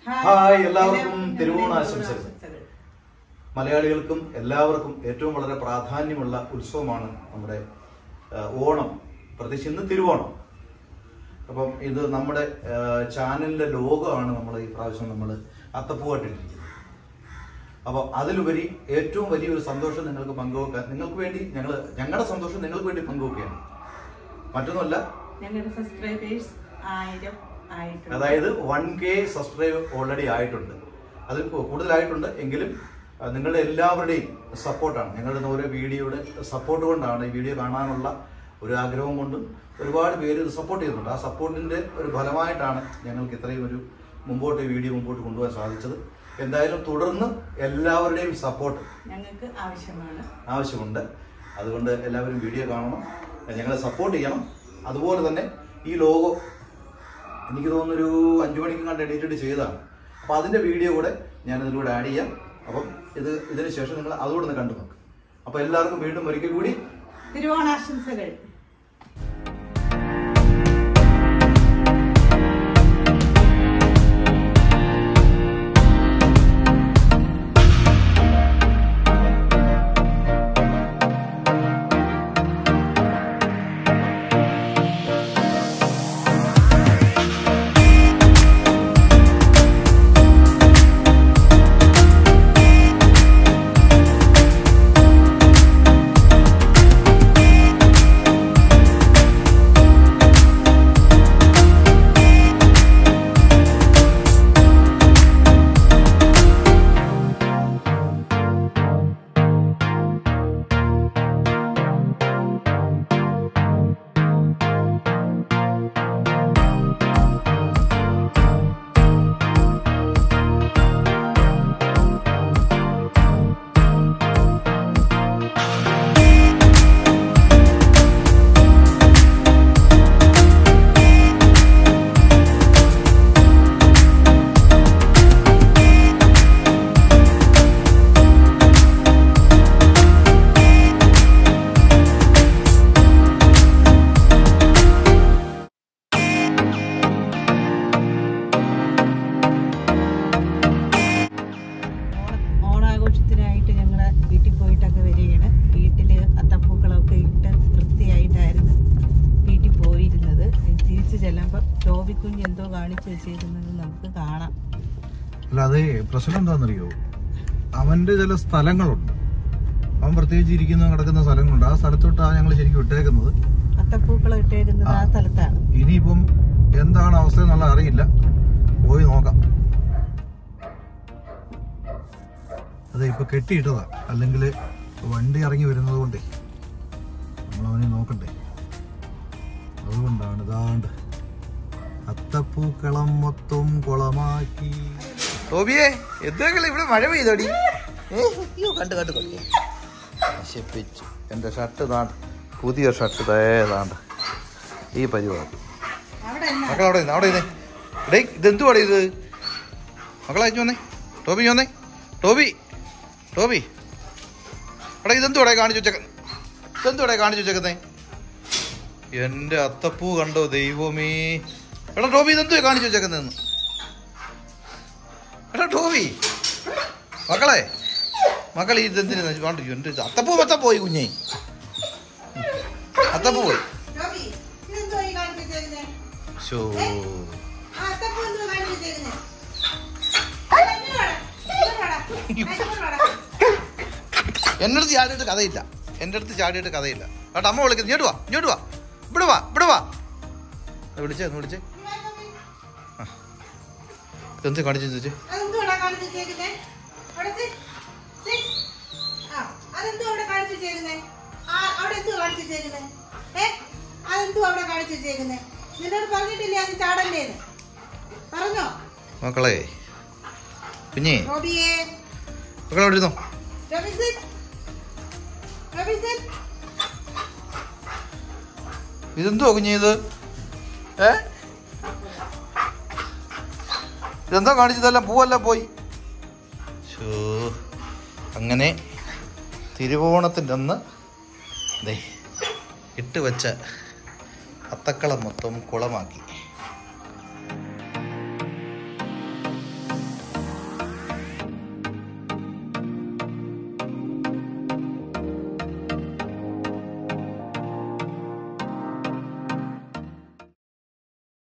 Hi എല്ലാവർക്കും തിരുവോണ ആശംസകൾ മലയാളികൾക്കും എല്ലാവർക്കും ഏറ്റവും വളരെ പ്രാധാന്യമുള്ള ഉത്സവമാണ് നമ്മുടെ ആ, ഓണം പ്രത്യേകിച്ച് ഇന്ന് തിരുവോണം അപ്പം ഇത് നമ്മുടെ ആ, ചാനലിന്റെ ലോഗോ ആണ് നമ്മൾ ഈ പ്രാവശ്യം നമ്മൾ അത്തപ്പൂവായിട്ടിരിക്കുന്നത് അപ്പോൾ അതിലുപരി ഏറ്റവും വലിയൊരു സന്തോഷം നിങ്ങൾക്ക് പങ്കുവെക്കാൻ നിങ്ങൾക്ക് വേണ്ടി ഞങ്ങൾ ഞങ്ങളുടെ സന്തോഷം നിങ്ങൾക്ക് വേണ്ടി പങ്കുവെക്കുകയാണ് മറ്റൊന്നുമല്ല ഞങ്ങളുടെ സബ്സ്ക്രൈബേഴ്സ് ആയിരം ആയിട്ടുണ്ട് അതായത് വൺ കെ സബ്സ്ക്രൈബ് ഓൾറെഡി ആയിട്ടുണ്ട് അതിൽ കൂ- കൂടുതലായിട്ടുണ്ട് എങ്കിലും ആ, നിങ്ങളുടെ എല്ലാവരുടെയും സപ്പോർട്ടാണ് ഞങ്ങളുടെ ഓരോ വീഡിയോയുടെ സപ്പോർട്ട് കൊണ്ടാണ് ഈ വീഡിയോ കാണാനുള്ള ഒരു ആഗ്രഹം കൊണ്ടും ഒരുപാട് പേര് ഇത് സപ്പോർട്ട് ചെയ്യുന്നുണ്ട് ആ സപ്പോർട്ടിന്റെ ഒരു ഫലമായിട്ടാണ് ഞങ്ങൾക്ക് ഇത്രയും ഒരു മുമ്പോട്ട് ഈ വീഡിയോ മുമ്പോട്ട് കൊണ്ടുപോകാൻ സാധിച്ചത് എന്തായാലും തുടർന്ന് എല്ലാവരുടെയും സപ്പോർട്ട് ഞങ്ങൾക്ക് ആവശ്യമാണ് ആവശ്യമുണ്ട് അതുകൊണ്ട് എല്ലാവരും വീഡിയോ കാണണം ഞങ്ങളെ സപ്പോർട്ട് ചെയ്യണം അതുപോലെ തന്നെ ഈ ലോഗോ എനിക്ക് തോന്നുന്നൊരു അഞ്ചു മണിക്ക് കണ്ട് എഡിറ്റ് ചെയ്തതാണ് അപ്പോൾ അതിൻ്റെ വീഡിയോ കൂടെ ഞാൻ ഇതിലൂടെ ആഡ് ചെയ്യാം അപ്പം ഇത് ഇതിന് ശേഷം നിങ്ങൾ അതുകൂടെ ഒന്ന് കണ്ടു നോക്കും അപ്പോൾ എല്ലാവർക്കും വീണ്ടും ഒരിക്കൽ കൂടി തിരുവോണാശംസകൾ ഓണാഘോഷത്തിനായിട്ട് ഞങ്ങളെ വീട്ടിൽ പോയിട്ടൊക്കെ വരികയാണ് വീട്ടില് അത്തപ്പൂക്കളൊക്കെ ഇട്ട് വൃത്തിയായിട്ടായിരുന്നു വീട്ടിൽ പോയിരുന്നത് തിരിച്ചു ചെല്ലുമ്പോൾ ടോബിക്കുഞ്ഞ് എന്തോ കാണിച്ചു വെച്ചേക്കുന്നത് നമുക്ക് കാണാം അല്ല അതേ പ്രശ്നം എന്താണെന്നറിയോ അവന്റെ ചില സ്ഥലങ്ങളുണ്ട് അവൻ പ്രത്യേകിച്ച് ഇരിക്കുന്ന കിടക്കുന്ന സ്ഥലങ്ങളുണ്ട് ആ സ്ഥലത്തോട്ടാണ് ഞങ്ങൾ ശരിക്കും ഇട്ടേക്കുന്നത് അത്തപ്പൂക്കളം ഇട്ടേക്കുന്നത് ആ ആ. സ്ഥലത്താണ് ഇനിയിപ്പം എന്താണ് അവസ്ഥ എന്നുള്ള അറിയില്ല പോയി നോക്കാം അതെ ഇപ്പൊ കെട്ടിയിട്ടതാ അല്ലെങ്കിൽ വണ്ടി ഇറങ്ങി വരുന്നത് കൊണ്ടേ നമ്മൾ അവനെ നോക്കണ്ടേ അതുകൊണ്ടാണ് ഇതാണ്ട് അത്തപ്പൂക്കളം മൊത്തം കുളമാക്കി ടോബിയെ എന്തെങ്കിലും ഇവിടെ മഴ പെയ്തോടി അയ്യോ കണ്ടു കണ്ടു കണ്ടു നശിപ്പിച്ചു എൻ്റെ ഷർട്ട് താണ്ട് പുതിയ ഷർട്ട് തേതാണ്ട് ഈ പരിപാടി അവിടെ മക്കൾ അവിടെ നിന്ന് അവിടെ നിന്ന് ഡേ ഇതെന്തുവാടെ ഇത് മക്കളെ അയച്ചു വന്നേ ടോബി വന്നേ ടോബി ടോബി എടാ ഇതെന്തുവാടെ കാണിച്ചു വെച്ചേക്ക ഇതെന്തുവാടെ കാണിച്ചു വെച്ചേക്കുന്നേ എൻ്റെ അത്തപ്പൂ കണ്ടോ ദൈവമേ എടാ ടോബി ഇതെന്തുവാ കാണിച്ചു വെച്ചേക്കുന്നതെന്ന് എടാ ടോബി മക്കളെ മക്കളെ ഇതെന്തിനു വേണ്ട എൻ്റെ അത്തപ്പൂ മൊത്തം പോയി കുഞ്ഞേ അത്തപ്പൂ പോയി ഷോ എന്റെ അടുത്ത് ചാടിയിട്ട് കഥയില്ല എന്റെ അടുത്ത് ചാടിയിട്ട് കഥയില്ല കേട്ടോ അമ്മ വിളിക്കുന്നു ഇങ്ങോട്ട് വാ ഇങ്ങോട്ട് വാ ഇവിടെ വാ ഇവിടെ വാ ദാ വിളിച്ചേ ഒന്ന് വിളിച്ചേ ആ. ഇതെന്ത് കാണിച്ചു ചേച്ചി അതെന്തുവാടാ കാണിച്ചു വെച്ചേക്കുന്നെ? അവിടുത്തെ? ദേ. ആ, അതെന്തുവാ അവിടെ കാണിച്ചു വെച്ചേക്കുന്നെ? ആ, അവിടെ എന്തുവാ കാണിച്ചു വെച്ചേക്കുന്നെ? ഏ? അതെന്തുവാ അവിടെ കാണിച്ചു വെച്ചേക്കുന്നെ? നിന്നോട് പറഞ്ഞിട്ടില്ലേ അന്ന് ചാടല്ലേന്ന് പറഞ്ഞോ മക്കളെ കുഞ്ഞേ റോബിയെ മക്കളെ അവിടെ ഇരുന്നോ റബിസൻ റബിസൻ ഇതെന്തുവാ കുഞ്ഞേ ഇത് ഏ ഇതെന്തോ കാണിച്ചതെല്ലാം പൂവെല്ലാം പോയി ഷോ അങ്ങനെ തിരുവോണത്തിൻ്റെ അന്ന് ദേ ഇട്ട് വെച്ച അത്തക്കളം മൊത്തം കുളമാക്കി